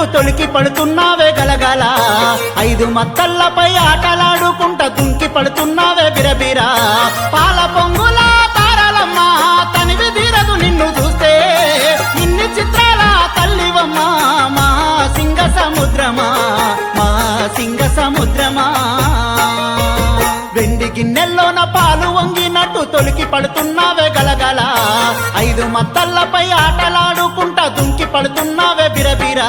తొలికి పడుతున్నావే గలగల ఐదు మత్తల్లపై ఆటలాడుకుంటా దుంకి పడుతున్నావే బిరబిరా పాల పొంగుల తారలమ్మ తనివి తీరదు నిన్ను చూస్తే ఇన్ని చిత్రాల తల్లివమ్మ మా సింగ సముద్రమా మా సింగ సముద్రమా వెండి గిన్నెల్లోన పాలు వంగినట్టు తొలికి పడుతున్నావే గలగల ఐదు మత్తల్లపై ఆటలాడుకుంటా దుంకి పడుతున్నావే బిరబిరా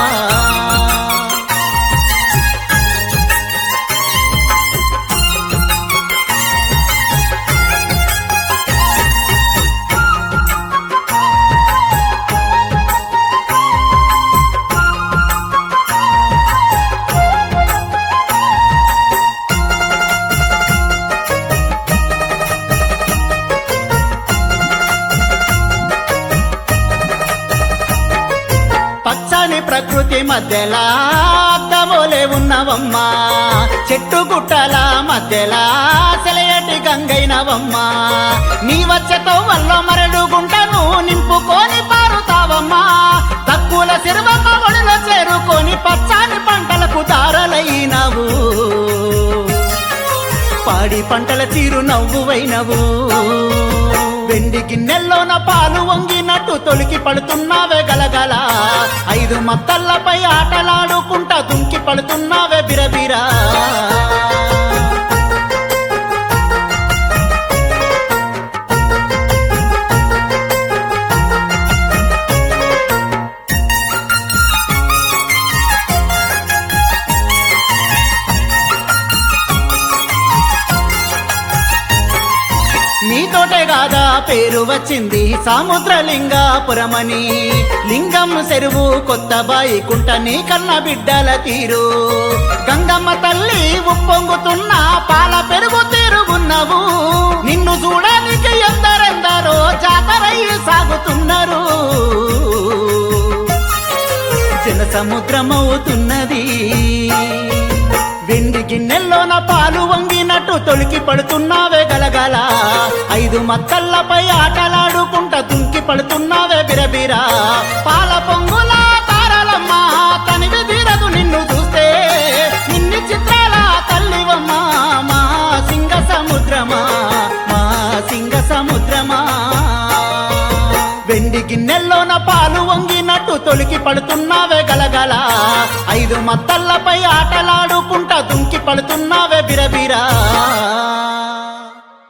పచ్చని ప్రకృతి మధ్యలా అద్దమోలే ఉన్నవమ్మా చెట్టు గుట్టల మధ్యలా సెలయటి గంగైనవమ్మా నీ వచ్చతో వల్ల మరడు గుంటను నింపుకొని పారుతావమ్మా తక్కువల సిరువమ్మ ఒడిలో చేరుకొని పచ్చని పంటలకు దారలైనవు పాడి పంటల తీరు నవ్వువైనవు వెండి గిన్నెల్లోన పాలు వంగినట్టు తొలికి పడుతున్నావే గలగల ఐదు మత్తల్లపై ఆటలాడుకుంటా దుంకి పడుతున్నావే బిరబిరా నీతోటే కాదా పేరు వచ్చింది సముద్రలింగాపురమని లింగం చెరువు కొత్త బాయి కుంట నీ కన్న బిడ్డల తీరు గంగమ్మ తల్లి ఉప్పొంగుతున్న పాల పెరుగు తీరుగున్నవు నిన్ను చూడడానికి ఎందరెందరో జాతరయ్యి సాగుతున్నారు జన సముద్రమవుతున్నది వెండి గిన్నెల్లోన పాలు వంగినట్టు తొలికి పడుతున్నావే గలగల ఐదు మక్కల్లపై ఆటలాడుకుంటా దుంకి పడుతున్నావే బిరబిరా పాల పొంగుల తారలమ్మ తనివి తీరదు నిన్ను చూస్తే ఇన్ని చిత్రాల తల్లివమ్మ మా సింగ సముద్రమా మా సింగ సముద్రమా వెండి గిన్నెల్లోన పాలు వంగినట్టు తొలికి పడుతున్నావే గలగల ఐదు మత్తల్లపై ఆటలాడుకుంటా దుంకి పడుతున్నావే